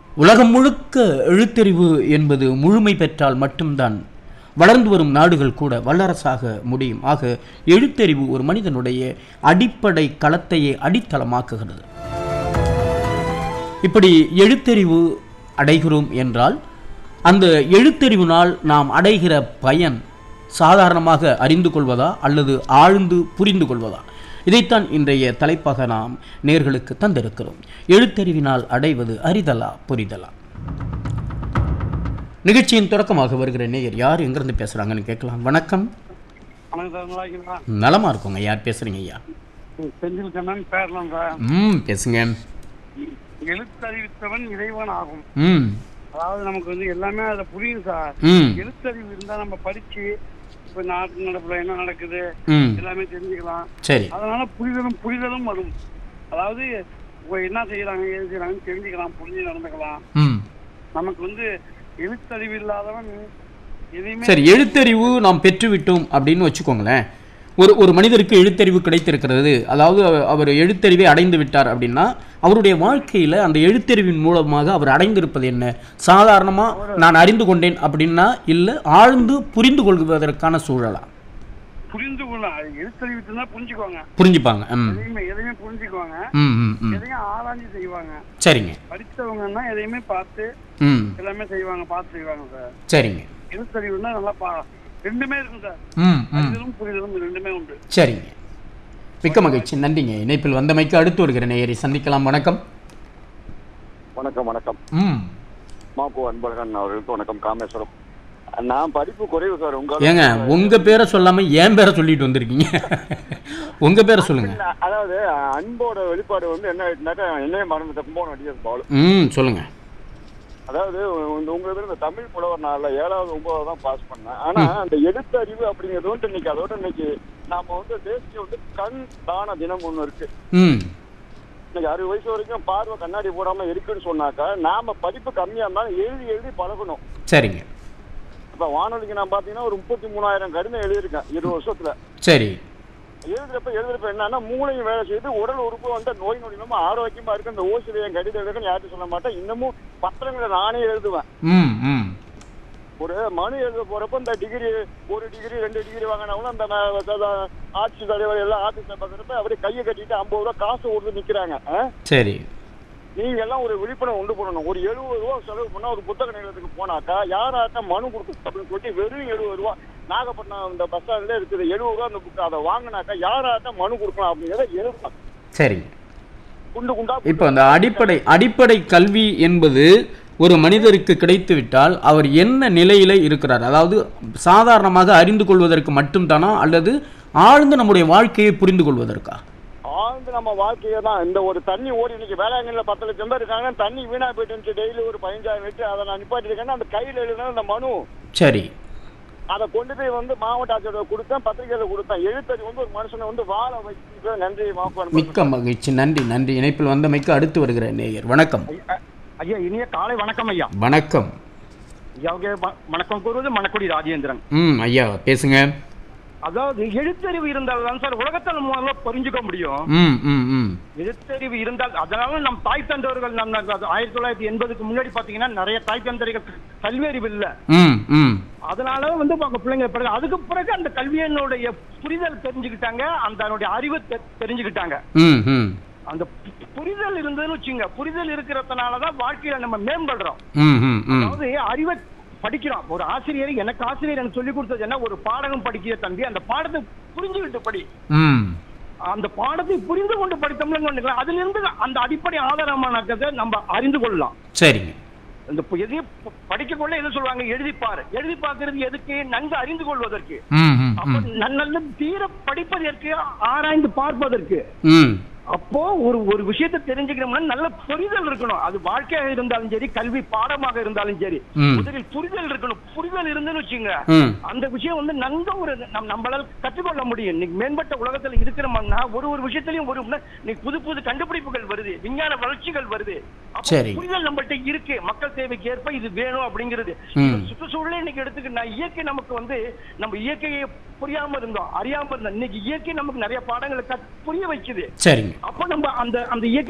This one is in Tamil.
உலகம் முழுக்க எழுத்தறிவு என்பது முழுமை பெற்றால் மட்டும்தான் வளர்ந்து வரும் நாடுகள் கூட வல்லரசாக முடியும் ஆக எழுத்தறிவு ஒரு மனிதனுடைய அடிப்படை களத்தையே அடித்தளமாக்குகிறது இப்படி எழுத்தறிவு அடைகிறோம் என்றால் அந்த எழுத்தறிவினால் நாம் அடைகிற பயன் சாதாரணமாக அறிந்து கொள்வதா அல்லது ஆழ்ந்து புரிந்து கொள்வதா இதைத்தான் இன்றைய தலைப்பாக நாம் நேர்களுக்கு தந்திருக்கிறோம் எழுத்தறிவினால் அடைவது அறிதலா புரிதலா நிகழ்ச்சியின் தொடக்கமாக வருகிற நேயர் யார் எங்கிருந்து பேசுறாங்கன்னு கேட்கலாம் வணக்கம் வணக்கம் சார் நல்லா இருக்கீங்களா நலமா இருக்கோங்க யார் பேசுறீங்க ஐயா ம், செந்தில் கண்ணன் பேரலாம் சார் ம் பேசுங்க எழுத்தறிவித்தவன் இறைவன் ஆகும் ம் அதாவது நமக்கு வந்து எல்லாமே அதுல புரியும் சார் ம் எழுத்தறிவு இருந்தா நம்ம படிச்சு இப்ப நாட்டு நடப்புல என்ன நடக்குது ம் எல்லாமே தெரிஞ்சுக்கலாம் சரி அதனால புரிதலும் புரிதலும் வரும் அதாவது இப்ப என்ன செய்யறாங்க ஏது செய்யறாங்கன்னு தெரிஞ்சுக்கலாம் புரிஞ்சு நடந்துக்கலாம் ம் நமக்கு வந்து எழுத்தறிவு இல்லாதவன் எதையுமே சரி எழுத்தறிவு நாம் பெற்றுவிட்டோம் அப்படின்னு வச்சுக்கோங்களேன் ஒரு ஒரு மனிதருக்கு எழுத்தறிவு கிடைத்திருக்கிறது அதாவது அவ- அவர் எழுத்தறிவை அடைந்து விட்டார் அப்படின்னா அவருடைய வாழ்க்கையில் அந்த எழுத்தறிவின் மூலமாக அவர் அடைந்திருப்பது என்ன சாதாரணமாக நான் அறிந்து கொண்டேன் அப்படின்னா இல்லை ஆழ்ந்து புரிந்து கொள்வதற்கான சூழலா புரிந்து கொள்ளலாம் அது எழுத்தறிவு இருந்தா புரிஞ்சுக்குவாங்க புரிஞ்சுப்பாங்க ம் எதையுமே எதையுமே புரிஞ்சுக்குவாங்க ம் ம் ம் எதையும் ஆராய்ஞ்சு செய்வாங்க சரிங்க படித்தவங்கன்னா எதையுமே பார்த்து ம் எல்லாமே செய்வாங்க பார்த்து செய்வாங்க சார் சரிங்க எழுத்தறிவுனா நல்லா பா ரெண்டுமே இருக்கும் சார் ம் ம் அறிதலும் புரிதலும் இது ரெண்டுமே உண்டு சரிங்க மிக்க மகிழ்ச்சி நன்றிங்க இணைப்பில் வந்தமைக்கு அடுத்து வருகிற நேயரை சந்திக்கலாம் வணக்கம் வணக்கம் வணக்கம் ம் மாப்பு அன்பழகன் அவர்களுக்கு வணக்கம் காமேஸ்வரம் நான் படிப்பு குறைவு சார் உங்க ஏங்க உங்க பேரை சொல்லாம என் பேரை சொல்லிட்டு வந்திருக்கீங்க உங்க பேரை சொல்லுங்க இல்ல, அதாவது அன்போட வெளிப்பாடு வந்து என்ன ஆயிட்டுனாக்கா என்னையே மறந்து தப்போன அடிச்சது பால் ம் சொல்லுங்க அதாவது இந்த உங்க இதுல இந்த தமிழ் புலவர் நாள்ல ஏழாவது ஒன்பதாவது தான் பாஸ் பண்ணேன் ஆனா அந்த எழுத்தறிவு அப்படிங்கிறது வந்து இன்னைக்கு அதோட இன்னைக்கு நாம வந்து தேசிய வந்து கண் தான தினம் ஒண்ணு இருக்கு ம் இன்னைக்கு அறுபது வயசு வரைக்கும் பார்வை கண்ணாடி போடாம இருக்குன்னு சொன்னாக்கா நாம படிப்பு கம்மியா இருந்தாலும் எழுதி எழுதி பழகணும் சரிங்க இப்ப வானொலிக்கு நான் பாத்தீங்கன்னா ஒரு முப்பத்தி மூணாயிரம் கடிதம் எழுதியிருக்கேன் இருபது வருஷத்துல சரி எழுதுறப்ப எழுதுறப்ப என்னன்னா மூளையும் வேலை செய்து உடல் உறுப்பு வந்து நோய் நொடி இல்லாம ஆரோக்கியமா இருக்கு இந்த ஓசில என் கடிதம் எழுதுன்னு யார்ட்டும் சொல்ல மாட்டேன் இன்னமும் பத்திரங்களை நானே எழுதுவேன் ம் ம் ஒரு மனு எழுத போறப்ப இந்த டிகிரி ஒரு டிகிரி ரெண்டு டிகிரி வாங்கினவங்களும் அந்த ம- அதாவது ஆட்சி தலைவர் எல்லாம் ஆபீஸ்ல பாக்குறப்ப அப்படியே கையை கட்டிட்டு ஐம்பது ரூபா காசு கொடுத்து நிக்கிறாங்க ஆ? சரி நீங்க எல்லாம் ஒரு விழிப்புணர்வு உண்டு பண்ணணும் ஒரு எழுபது ரூபா செலவு பண்ணா ஒரு புத்தக நிலையத்துக்கு போனாக்கா யாராட்ட மனு கொடுக்கும் அப்படின்னு சொல்லிட்டு வெறும் எழுபது ரூபா நாகப்பட்டினம் இந்த பஸ் ஸ்டாண்ட்ல இருக்குது எழுபது ரூபா அந்த புக் அதை வாங்கினாக்கா யாராட்ட மனு கொடுக்கலாம் அப்படிங்கிறத எழுதலாம் சரிங்க குண்டு குண்டா இப்போ அந்த அடிப்படை அடிப்படை கல்வி என்பது ஒரு மனிதருக்கு கிடைத்து விட்டால் அவர் என்ன நிலையில இருக்கிறார் அதாவது சாதாரணமாக அறிந்து கொள்வதற்கு மட்டும்தானா அல்லது ஆழ்ந்து நம்முடைய வாழ்க்கையை புரிந்து கொள்வதற்கா ஆழ்ந்து நம்ம வாழ்க்கையை தான் இந்த ஒரு தண்ணி ஓடி இன்னைக்கு வேளாங்கண்ணில பத்து லட்சம் பேர் இருக்காங்க தண்ணி வீணா போயிட்டு இருந்துச்சு டெய்லி ஒரு பதினஞ்சாயிரம் லிட்டர் அதை நான் நிப்பாட்டி இருக்கேன்னா அந்த கையில் எழுதின அந்த மனு சரி அதை கொண்டு போய் வந்து மாவட்ட ஆட்சியர் கொடுத்தேன் பத்திரிகையில கொடுத்தேன் எழுத்தறி வந்து ஒரு மனுஷனை வந்து வாழ வைக்க நன்றி மாப்பான் மிக்க மகிழ்ச்சி நன்றி நன்றி இணைப்பில் வந்தமைக்கு அடுத்து வருகிற நேயர் வணக்கம் ஐயா இனிய காலை வணக்கம் ஐயா வணக்கம் ஐயாவுக்கு வ- வணக்கம் கூறுவது மணக்குடி ராஜேந்திரன் ம் ஐயா பேசுங்க அதாவது எழுத்தறிவு இருந்தால் தான் சார் உலகத்தில் முதல்ல புரிஞ்சுக்க முடியும் ம் ம் ம் எழுத்தறிவு இருந்தால் அதனால நம் தாய் தந்தவர்கள் நம் நம் ஆயிரத்தி தொள்ளாயிரத்தி எண்பதுக்கு முன்னாடி பாத்தீங்கன்னா நிறைய தாய் தந்தர்கள் கல்வி அறிவு இல்ல ம் ம் அதனால வந்து அவங்க பிள்ளைங்க பிறகு அதுக்கு பிறகு அந்த கல்வியினுடைய புரிதல் தெரிஞ்சுக்கிட்டாங்க அந்த அதனுடைய அறிவு தெ- தெரிஞ்சுக்கிட்டாங்க ம் ம் அந்த பு- புரிதல் இருந்ததுன்னு வச்சுங்க புரிதல் இருக்கிறதுனாலதான் வாழ்க்கையில நம்ம மேம்படுறோம் ம் ம் ம் அதாவது அறிவை படிக்கிறோம் ஒரு ஆசிரியர் எனக்கு ஆசிரியர் எனக்கு சொல்லி கொடுத்தது என்ன ஒரு பாடகம் படிக்கிற தம்பி அந்த பாடத்தை புரிஞ்சுக்கிட்டு படி ம் அந்த பாடத்தை புரிந்து கொண்டு படித்தோம்னு அதுல இருந்து அந்த அடிப்படை ஆதாரமானதை நம்ம அறிந்து கொள்ளலாம் சரிங்க இந்த பு- எதையும் ப- படிக்கக்குள்ள எது சொல்லுவாங்க எழுதிப்பாரு எழுதி பார்க்கிறது எதுக்கு நன்கு அறிந்து கொள்வதற்கு ம் ம் அப்ப ம் ந- நல்ல தீர படிப்பதற்கு ஆராய்ந்து பார்ப்பதற்கு ம் அப்போ ஒரு ஒரு விஷயத்தை தெரிஞ்சுக்கணும்னா நல்ல புரிதல் இருக்கணும் அது வாழ்க்கையாக இருந்தாலும் சரி கல்வி பாடமாக இருந்தாலும் சரி ம். முதலில் புரிதல் இருக்கணும் புரிதல் இருந்துன்னு வச்சுங்க ம் அந்த விஷயம் வந்து நன்க ஒரு நம் நம்மளால கற்றுக்கொள்ள முடியும் இன்னைக்கு மேம்பட்ட உலகத்துல இருக்கிறோம்னா ஒரு ஒரு விஷயத்திலையும் ஒரு இன்னைக்கு புது புது கண்டுபிடிப்புகள் வருது விஞ்ஞான வளர்ச்சிகள் வருது அப்ப சரி. புரிதல் நம்மள்ட்ட இருக்கு மக்கள் தேவைக்கு ஏற்ப இது வேணும் அப்படிங்கிறது ம். சுற்றுச்சூழலை இன்னைக்கு எடுத்துக்கிட்டா இயற்கை நமக்கு வந்து நம்ம இயற்கையை புரியாம இருந்தோம் அறியாம இருந்தோம் இன்னைக்கு இயற்கை நமக்கு நிறைய பாடங்களை கத்- புரிய வைக்குது சரிங்க அப்போ நம்ம அந்த அந்த இயற்கை